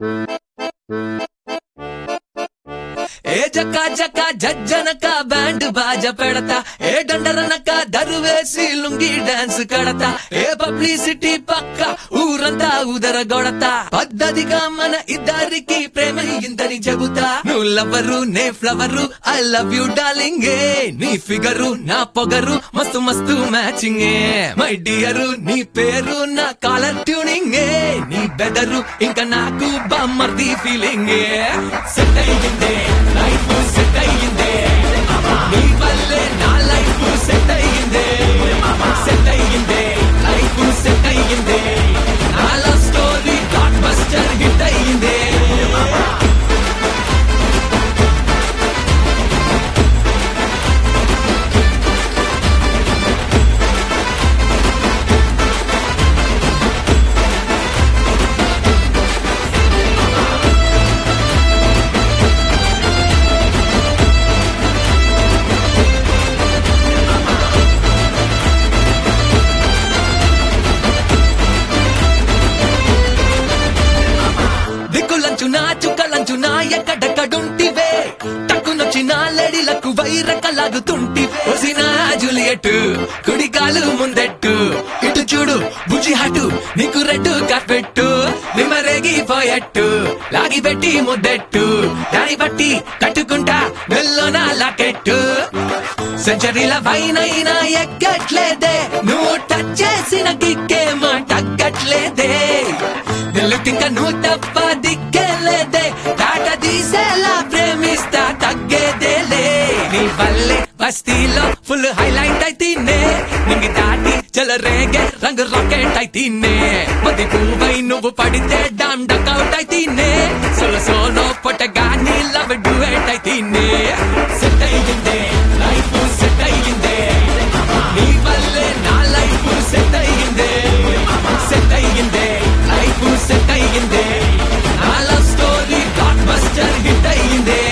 ఏ జక్క జక్క జజ్జనక band బాజ పెడతా ఏ డండరనక దరువేసి lungi dance కడతా ఏ publicity పక్క ఊరంతా ఉదర గొడతా పద్ధతిగా మన ఇద్దరికి ప్రేమ ఇందని చెబుతా నువ్వు లవ్వరు నే flower I love you darling నీ ఫిగరు నా పొగరు మస్తు మస్తు మ్యాచింగ్ మై డియరు నీ పేరు నా కాలర్ ట్యూనింగ్ నీ బెదరు ఇంకా నాకు బామ్మర్ది ఫీలింగ్ సెట్ అయ్యిందే లైఫ్ సెట్ అయ్యిందే నీ వల్లే నా లైఫ్ సెట్ అయ్యిందే సెట్ అయ్యిందే లైఫ్ సెట్ అయ్యిందే నా love story blockbuster hit అయ్యిందే దిక్కులంచునా చుక్కలంచునా ఎక్కడెక్కడుంటివే టక్కునొచ్చిన లేడీలకు వైరకలాగుతుంటి ఒసిన జూలియట్ కుడి కాలు ముందెట్టు ఇటు చూడు బుజి హటు నీకు రెడ్డు కప్పెట్టు నిమ్మరేగిపోయట్టు లాగి పెట్టి ముద్దెట్టు దాని బట్టి కట్టుకుంటా మెల్లోన లాకెట్టు సెంచరీల పైనైనా ఎక్కట్లేదే నువ్వు టచ్ చేసిన కిక్కేమో తగ్గట్లేదే నిలుకింక నువ్వు తప్ప దిక్కేలేదే తాట తీసేలా ప్రేమిస్తా తగ్గేదేలే నీ వల్లే బస్తీలో ఫుల్ హైలైట్ అయితేనే నింగి దాటి చెలరేగే రంగు రాకెట్ అయితేనే మది పువ్వై నువ్వు పడితే డామ్ డకౌట్ అయితేనే సోలో సోలో పొట్టగాని లవ్ డువేట్ అయితేనే సెట్ అయ్యిందే లైఫ్ సెట్ అయ్యిందే నీ వల్లే నా లైఫ్ సెట్ అయ్యిందే సెట్ అయ్యిందే లైఫ్ సెట్ అయ్యిందే నా love story blockbuster hit అయ్యిందే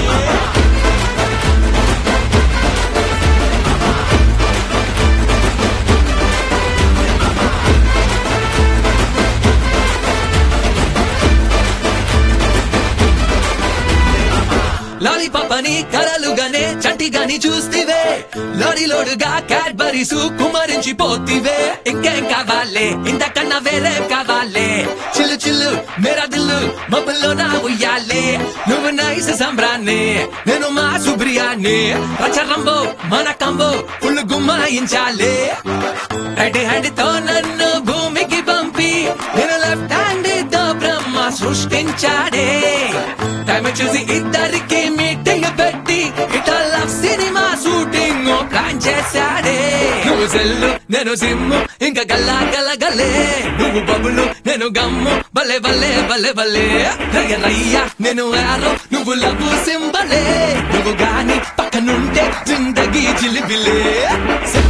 లాలీపాప్ అని కలలుగానే చంటిగాని చూస్తివే లోడిలోడుగా క్యాడ్బరీసు కుమరించి పోతివే ఇంకేం కావాలే ఇంతకన్నా వేరే కావాలే చిల్లు చిల్లు మేరా దిల్లు మబ్బుల్లో నా ఉయ్యాలే నువ్వు నైస్ సంబ్రాన్ని నేను మా సుబ్రియాన్ని రచరంబో మన కంబో ఫుల్ గుమ్మాయించాలే రైట్ హ్యాండ్ తో నన్ను భూమికి పంపి నేను లెఫ్ట్ హ్యాండ్ తో బ్రహ్మ సృష్టించాడే టైం చూసి ఇద్దరికి మీటింగ్ పెట్టి ఇట లవ్ సినిమా షూటింగ్ ప్లాన్ చేశాడే నువ్వు సెల్లు నేను సిమ్ము ఇంకా గల్లా గల గలే నువ్వు బబులు నేను గమ్ము బలే బలే బలే బలే రయ్య రయ్య నేను ఆరో నువ్వు లవ్ సింబలే నువ్వు గాని పక్కనుంటే జిందగీ జిలిబిలే